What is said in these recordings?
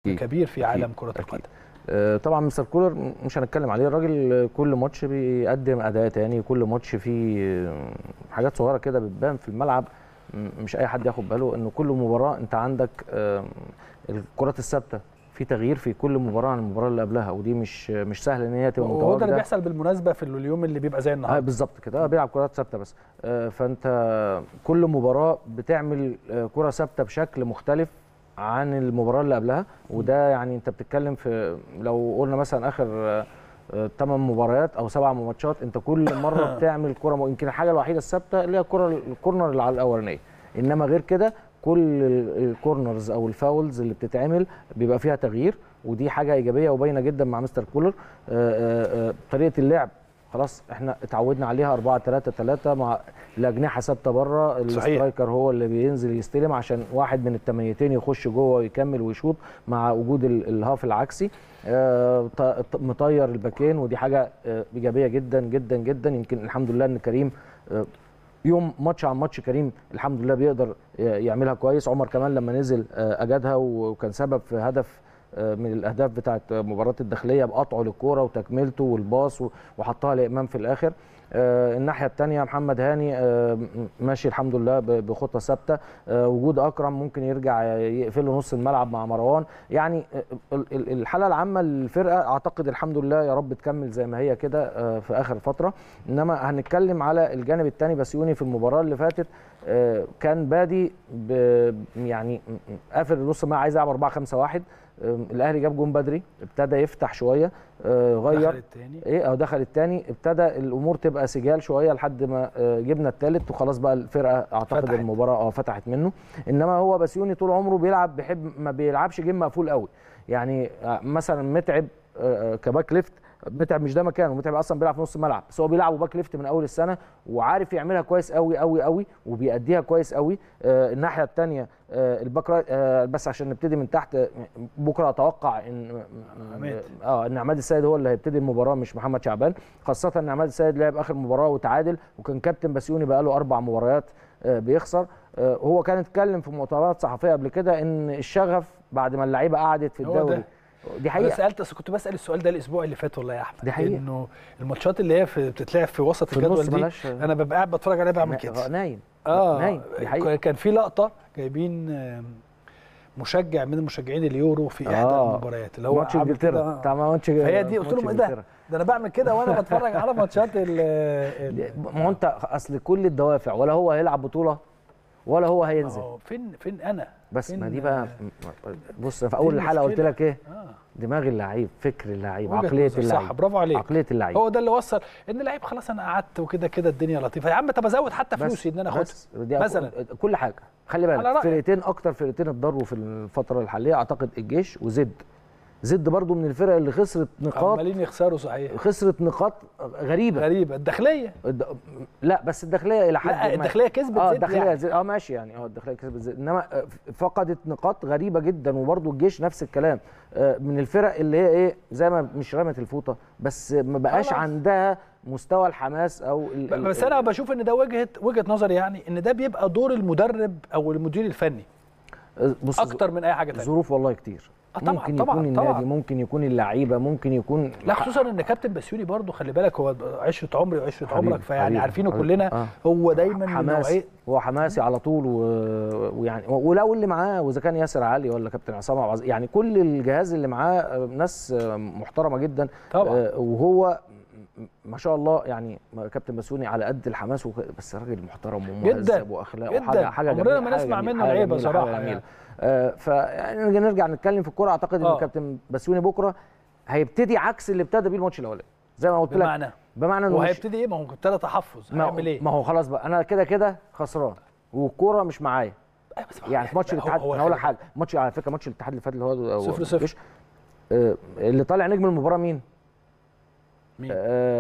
اسم أكيد. كبير في أكيد. عالم كره أكيد. القدم آه، طبعا مستر كولر م- مش هنتكلم عليه الراجل آه، كل ماتش بيقدم اداء تاني كل ماتش فيه آه، حاجات صغيره كده بتبان في الملعب م- مش اي حد ياخد باله ان كل مباراه انت عندك آه، الكرات الثابته في تغيير في كل مباراه عن المباراه اللي قبلها ودي مش مش سهل ان هي تبقى وهو ده اللي متواجده بيحصل بالمناسبه في اليوم اللي بيبقى زي اه النهارده بالظبط كده آه، بيلعب كرات ثابته بس آه، فانت كل مباراه بتعمل آه، كره ثابته بشكل مختلف عن المباراه اللي قبلها وده يعني انت بتتكلم في لو قلنا مثلا اخر ثمان مباريات او سبع ماتشات انت كل مره بتعمل كره م- يمكن الحاجه الوحيده الثابته اللي هي الكره الكورنر اللي على الاولانيه انما غير كده كل ال- الكورنرز او الفاولز اللي بتتعمل بيبقى فيها تغيير ودي حاجه ايجابيه وباينه جدا مع مستر كولر آه، آه، آه، طريقه اللعب خلاص احنا اتعودنا عليها 4 3 3 مع الاجنحه ثابته بره الاسترايكر هو اللي بينزل يستلم عشان واحد من الثمانيتين يخش جوه ويكمل ويشوط مع وجود ال- الهاف العكسي آه، ط- ط- مطير الباكين ودي حاجه آه، ايجابيه جدا جدا جدا يمكن الحمد لله ان كريم آه، يوم ماتش عن ماتش كريم الحمد لله بيقدر ي- يعملها كويس عمر كمان لما نزل آه، اجادها وكان سبب في هدف آه، من الاهداف بتاعه مباراه الداخليه بقطعه للكوره وتكملته والباص و- وحطها لامام في الاخر آه، الناحيه الثانيه محمد هاني آه، م- ماشي الحمد لله ب- بخطه ثابته آه، وجود اكرم ممكن يرجع يقفل له نص الملعب مع مروان يعني آه، ال- ال- الحاله العامه للفرقه اعتقد الحمد لله يا رب تكمل زي ما هي كده آه، في اخر فتره انما هنتكلم على الجانب الثاني بسيوني في المباراه اللي فاتت آه، كان بادي ب- يعني م- م- قافل نص الملعب عايز يلعب 4 5 1 آم، الاهلي جاب جون بدري ابتدى يفتح شويه آه، غير دخل التاني ايه او دخل الثاني ابتدى الامور تبقى سجال شويه لحد ما آه، جبنا الثالث وخلاص بقى الفرقه اعتقد فتحت. المباراه اه فتحت منه انما هو بسيوني طول عمره بيلعب بيحب ما بيلعبش جيم مقفول قوي يعني آه، مثلا متعب آه، آه، كباك ليفت متعب مش ده مكانه متعب اصلا بيلعب في نص الملعب بس هو بيلعب باك ليفت من اول السنه وعارف يعملها كويس قوي قوي قوي وبيأديها كويس قوي آه، الناحيه الثانيه الباك رايت آه، بس عشان نبتدي من تحت آه، بكره اتوقع ان عماد. اه ان عماد السيد هو اللي هيبتدي المباراه مش محمد شعبان خاصه ان عماد السيد لعب اخر مباراه وتعادل وكان كابتن بسيوني بقى له اربع مباريات آه، بيخسر آه، هو كان اتكلم في مؤتمرات صحفيه قبل كده ان الشغف بعد ما اللعيبه قعدت في هو ده. الدوري دي انا حقيقه سالت أصل كنت بسال السؤال ده الاسبوع اللي فات والله يا احمد دي حقيقة. انه الماتشات اللي هي في بتتلعب في وسط في الجدول النص دي ملاش انا ببقى قاعد بتفرج عليها بعمل كده آه، نايم اه نايم دي حقيقه كان في لقطه جايبين آم، مشجع من مشجعين اليورو في احدى آه. المباريات اللي هو ماتش عامل كده، انجلترا آه. بتاع ماتش فهي دي قلت ماتش لهم ايه ده؟ إنجلترا. ده انا بعمل كده وانا بتفرج على ماتشات ال ال- ما هو انت اصل كل الدوافع ولا هو هيلعب بطوله ولا هو هينزل آه، فين فين انا؟ بس فين ما دي بقى آه، بص في اول الحلقه قلت المشكلة. لك ايه اه دماغ اللعيب فكر اللعيب وجهة عقليه نظر، صح اللعيب برافو عليك عقليه اللعيب هو ده اللي وصل ان اللعيب خلاص انا قعدت وكده كده الدنيا لطيفه يا عم طب ازود حتى بس- فلوسي ان انا اخدها بس دي مثلا. كل حاجه خلي على بالك رأيك. فرقتين اكتر فرقتين اتضروا في الفتره الحاليه اعتقد الجيش وزد زد برضو من الفرق اللي خسرت نقاط عمالين يخسروا صحيح خسرت نقاط غريبه غريبه الداخليه الد- لا بس الداخليه الى حد لا ما الداخليه كسبت اه زد الداخليه يعني. زي- اه ماشي يعني اه الداخليه كسبت زي انما آه، فقدت نقاط غريبه جدا وبرضو الجيش نفس الكلام آه، من الفرق اللي هي ايه زي ما مش رمت الفوطه بس ما بقاش خلاص. عندها مستوى الحماس او ال- ال- بس انا بشوف ان ده وجهه وجهه نظري يعني ان ده بيبقى دور المدرب او المدير الفني آه، بص اكتر من اي حاجه تانية ظروف والله كتير آه طبعاً، ممكن طبعاً، يكون النادي طبعاً. ممكن يكون اللعيبه ممكن يكون لا خصوصا ان كابتن بسيوني برضو خلي بالك هو عشره عمري وعشره حبيبي، عمرك فيعني حبيبي، عارفينه حبيبي. كلنا آه. هو دايما من حماسي نوعيه هو حماسي على طول و... ويعني ولو اللي معاه واذا كان ياسر علي ولا كابتن عصام عبد العزيز، يعني كل الجهاز اللي معاه آه، ناس آه، محترمه جدا طبعا آه، وهو م- ما شاء الله يعني كابتن بسوني على قد الحماس وك... بس راجل محترم جدا، ومهذب واخلاقه جدا. حاجه حاجه عمرنا جميله ما حاجة نسمع جميلة، منه حاجة العيبة جميلة، صراحة حاجة يعني. جميلة. آه فيعني نيجي نرجع نتكلم في الكوره اعتقد ان آه. كابتن بسوني بكره هيبتدي عكس اللي ابتدى بيه الماتش الاولاني زي ما قلت لك بمعنى بمعنى انه هو مش- هيبتدي ايه ما هو ابتدى تحفظ ما هيعمل ايه ما هو خلاص بقى انا كده كده خسران والكوره مش معايا أيوة بس يعني في ماتش هو- الاتحاد هو انا هقول لك خلي حاجه ماتش على فكره ماتش الاتحاد اللي فات اللي هو صفر هو صفر. الجيش، آه، اللي طالع نجم المباراه مين؟ مين؟ آه،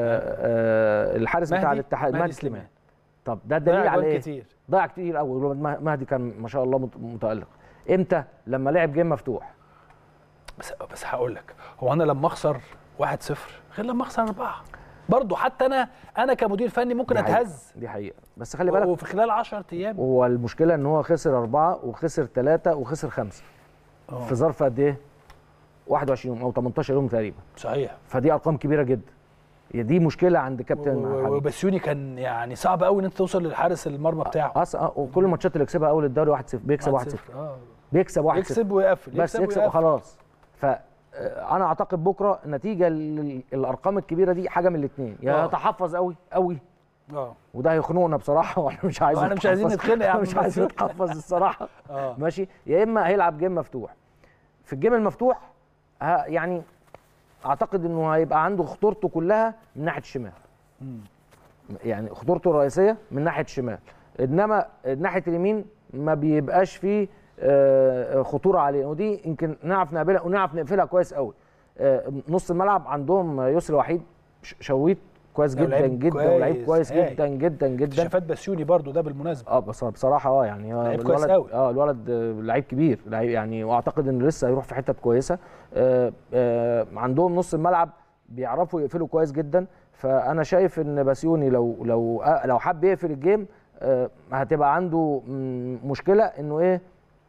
آه، الحارس بتاع مهدي؟ الاتحاد مهدي مهدي سليمان. سليمان طب ده ضيع دليل على جوان ايه؟ كتير ضيع كتير قوي مهدي كان ما شاء الله مت- متالق امتى؟ لما لعب جيم مفتوح بس بس هقول لك هو انا لما اخسر 1-0 غير لما اخسر 4 برضه حتى انا انا كمدير فني ممكن دي حقيقة. اتهز دي حقيقه بس خلي بالك وفي خلال 10 ايام هو المشكله ان هو خسر اربعه وخسر ثلاثه وخسر خمسه آه. في ظرف قد ايه؟ 21 يوم او 18 يوم تقريبا صحيح فدي ارقام كبيره جدا هي دي مشكله عند كابتن و- و- حبيب وبسيوني كان يعني صعب قوي ان انت توصل للحارس المرمى بتاعه أص... آه، وكل الماتشات اللي كسبها اول الدوري 1-0 بيكسب 1-0 اه بيكسب 1-0 يكسب ويقفل بس يكسب ويقفل. وخلاص ف آه، انا اعتقد بكره نتيجه للارقام الكبيره دي حاجه من الاثنين يا آه. يتحفظ قوي قوي اه وده هيخنقنا بصراحه واحنا مش عايزين احنا مش عايزين نتحفظ. نتخانق يا عم مش عايزين بس. نتحفظ الصراحه اه ماشي يا اما هيلعب جيم مفتوح في الجيم المفتوح ه- يعني اعتقد انه هيبقى عنده خطورته كلها من ناحيه الشمال مم. يعني خطورته الرئيسيه من ناحيه الشمال انما ناحيه اليمين ما بيبقاش فيه آه، خطوره عليه ودي يمكن نعرف نقابلها ونعرف نقفلها كويس قوي آه، نص الملعب عندهم يسري وحيد ش- شويت كويس ده جدا لعيب جدا ولعيب كويس، كويس هايل. جدا جدا جدا اكتشافات بسيوني برضو ده بالمناسبه اه بس بصراحه اه يعني آه، لعيب كويس الولد قوي. اه الولد آه، لعيب كبير لعيب يعني واعتقد انه لسه هيروح في حتت كويسه آه آه عندهم نص الملعب بيعرفوا يقفلوا كويس جدا فانا شايف ان باسيوني لو لو آه لو حب يقفل الجيم آه هتبقى عنده مم، مشكله انه ايه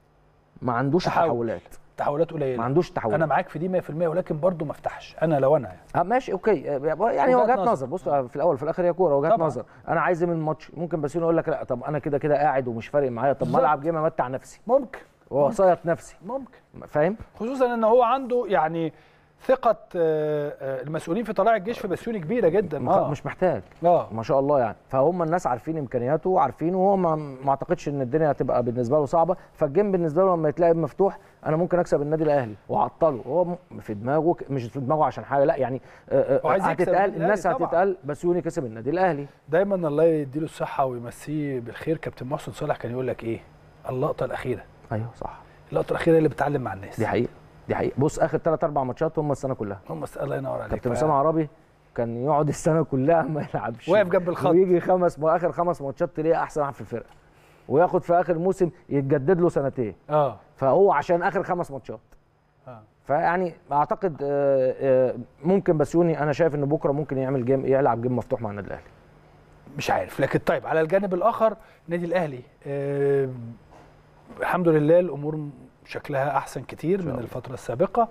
ما عندوش تحول. تحولات تحولات ما قليله عندوش تحولات انا معاك في دي 100% ولكن برضو ما افتحش انا لو انا يعني اه ماشي اوكي آه، يعني وجهات وجهات نظر. نظر بص آه، في الاول وفي الاخر هي كوره وجهات طبعاً. نظر انا عايز إيه من الماتش ممكن باسيوني يقول لك لا طب انا كده كده قاعد ومش فارق معايا طب ما بالظبط. العب جيم امتع نفسي ممكن واصيط نفسي ممكن فاهم خصوصا ان هو عنده يعني ثقه آه، آه، المسؤولين في طلائع الجيش في بسيوني كبيره جدا مخ- اه مش محتاج اه ما شاء الله يعني فهم الناس عارفين امكانياته وعارفين وهو ما, ما اعتقدش ان الدنيا هتبقى بالنسبه له صعبه فالجيم بالنسبه له لما يتلاقي مفتوح انا ممكن اكسب النادي الاهلي واعطله هو م- في دماغه ك- مش في دماغه عشان حاجه لا يعني آه، هو آه، عايز يكسب هتتقال النادي الناس الأهلي طبعاً. هتتقال بسيوني كسب النادي الاهلي دايما الله يديله الصحه ويمسيه بالخير كابتن محسن صالح كان يقول لك ايه اللقطه الاخيره ايوه صح اللقطه الاخيره اللي بتعلم مع الناس دي حقيقه دي حقيقه بص اخر ثلاث اربع ماتشات هم السنه كلها هم الله ينور عليك كابتن ف- اسامه عربي كان يقعد السنه كلها ما يلعبش واقف جنب الخط. ويجي خمس اخر خمس ماتشات تلاقيه احسن واحد في الفرقه وياخد في اخر موسم يتجدد له سنتين اه فهو عشان اخر خمس ماتشات اه فيعني اعتقد آه، آه، ممكن بسيوني انا شايف ان بكره ممكن يعمل جيم يلعب جيم مفتوح مع النادي الاهلي مش عارف لكن طيب على الجانب الاخر النادي الاهلي آه الحمد لله الامور شكلها احسن كتير من الله. الفتره السابقه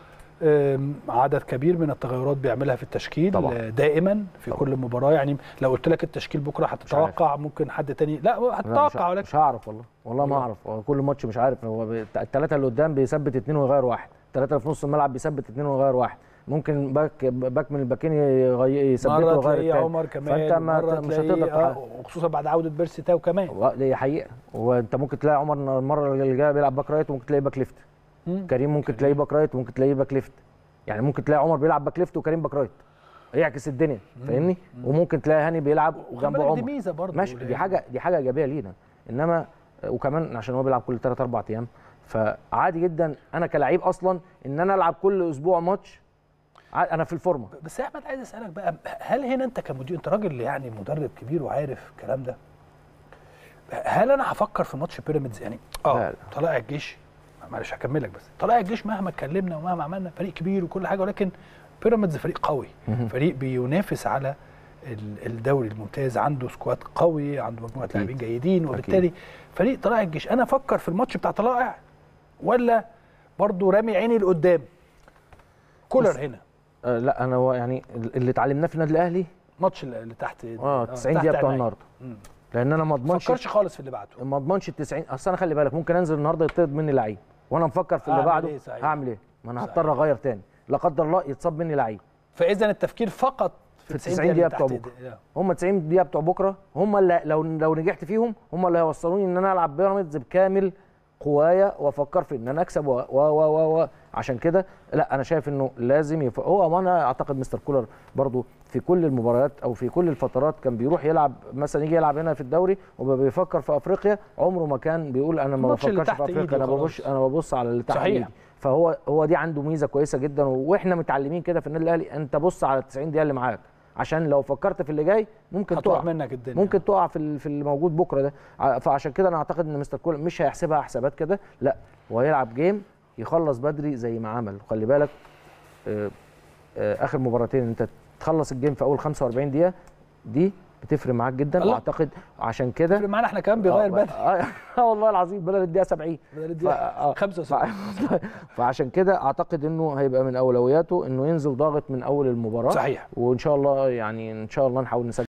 آم، عدد كبير من التغيرات بيعملها في التشكيل طبعاً. آه، دائما في طبعاً. كل مباراه يعني لو قلت لك التشكيل بكره هتتوقع ممكن حد تاني لا لا، مش هتتوقع ع- ولكن مش هعرف والله والله ما والله. اعرف هو كل ماتش مش عارف هو بي- الثلاثه اللي قدام بيثبت اثنين ويغير واحد الثلاثه اللي في نص الملعب بيثبت اثنين ويغير واحد ممكن باك باك من الباكين يغي- يثبته مره ويغير تلاقيه التاني عمر كمان فانت ما مرة مش تلاقيه- هتقدر آه، تحقق. وخصوصا بعد عوده بيرسي تاو كمان و- دي حقيقه وانت ممكن تلاقي عمر المره اللي جايه بيلعب باك رايت وممكن تلاقيه باك ليفت مم. كريم ممكن تلاقيه باك رايت وممكن تلاقيه باك ليفت يعني ممكن تلاقي عمر بيلعب باك ليفت وكريم باك رايت يعكس الدنيا فاهمني وممكن تلاقي هاني بيلعب وخلي جنب بالك دي عمر ميزه برضه ماشي دي لأن- حاجه دي حاجه ايجابيه لينا انما وكمان عشان هو بيلعب كل 3 4 ايام فعادي جدا انا كلاعب اصلا ان انا العب كل اسبوع ماتش ع- انا في الفورمه بس يا احمد عايز اسالك بقى هل هنا انت كمدير انت راجل يعني مدرب كبير وعارف الكلام ده هل انا هفكر في ماتش بيراميدز يعني اه لا، لا. طلائع الجيش معلش هكملك بس طلائع الجيش مهما اتكلمنا ومهما عملنا فريق كبير وكل حاجه ولكن بيراميدز فريق قوي مهم. فريق بينافس على ال- الدوري الممتاز عنده سكواد قوي عنده مجموعه أكيد. لاعبين جيدين وبالتالي فريق طلائع الجيش انا افكر في الماتش بتاع طلائع ولا برضو رامي عيني لقدام كولر بص، هنا آه لا انا هو يعني اللي اتعلمناه في النادي الاهلي ماتش اللي تحت اه 90 تحت دقيقه بتوع عينيا. النهارده مم. لان انا ما ما اضمنش تفكرش خالص في اللي بعده ما اضمنش ال 90 اصل انا خلي بالك ممكن انزل النهارده يطرد مني لعيب وانا مفكر في اللي أعمل بعده إيه صحيح؟ هعمل ايه ما انا صحيح. هضطر اغير تاني لا قدر الله يتصاب مني لعيب فاذا التفكير فقط في ال 90 دقيقة بتوع اللي بكرة. تحت إيدي. هم 90 دقيقه بتوع بكره هم اللي لو لو نجحت فيهم هم اللي هيوصلوني ان انا العب بيراميدز بكامل قوايا وافكر في ان انا اكسب و و و و, و. عشان كده لا انا شايف انه لازم يف... هو وانا اعتقد مستر كولر برضو في كل المباريات او في كل الفترات كان بيروح يلعب مثلا يجي يلعب هنا في الدوري وبيفكر في افريقيا عمره ما كان بيقول انا ما الماتش اللي بفكرش في تحت إيدي افريقيا انا وخلاص. ببص انا ببص على اللي تحت صحيح. ايدي فهو هو دي عنده ميزه كويسه جدا واحنا متعلمين كده في النادي الاهلي انت بص على ال 90 دقيقه اللي معاك عشان لو فكرت في اللي جاي ممكن هتقع تقع منك الدنيا ممكن تقع في ال- في الموجود بكره ده ع- فعشان كده انا اعتقد ان مستر كولر مش هيحسبها حسابات كده لا هو هيلعب جيم يخلص بدري زي ما عمل وخلي بالك آه، آه، اخر مباراتين انت تخلص الجيم في اول 45 دقيقه دي بتفرق معاك جدا الله. واعتقد عشان كده يفرق معانا احنا كمان بيغير بدري اه آه، والله العظيم بدل الدقيقه 70 بدل ف- الدقيقة آه. 75 ف- فعشان كده اعتقد انه هيبقى من اولوياته انه ينزل ضاغط من اول المباراه صحيح وان شاء الله يعني ان شاء الله نحاول نسجل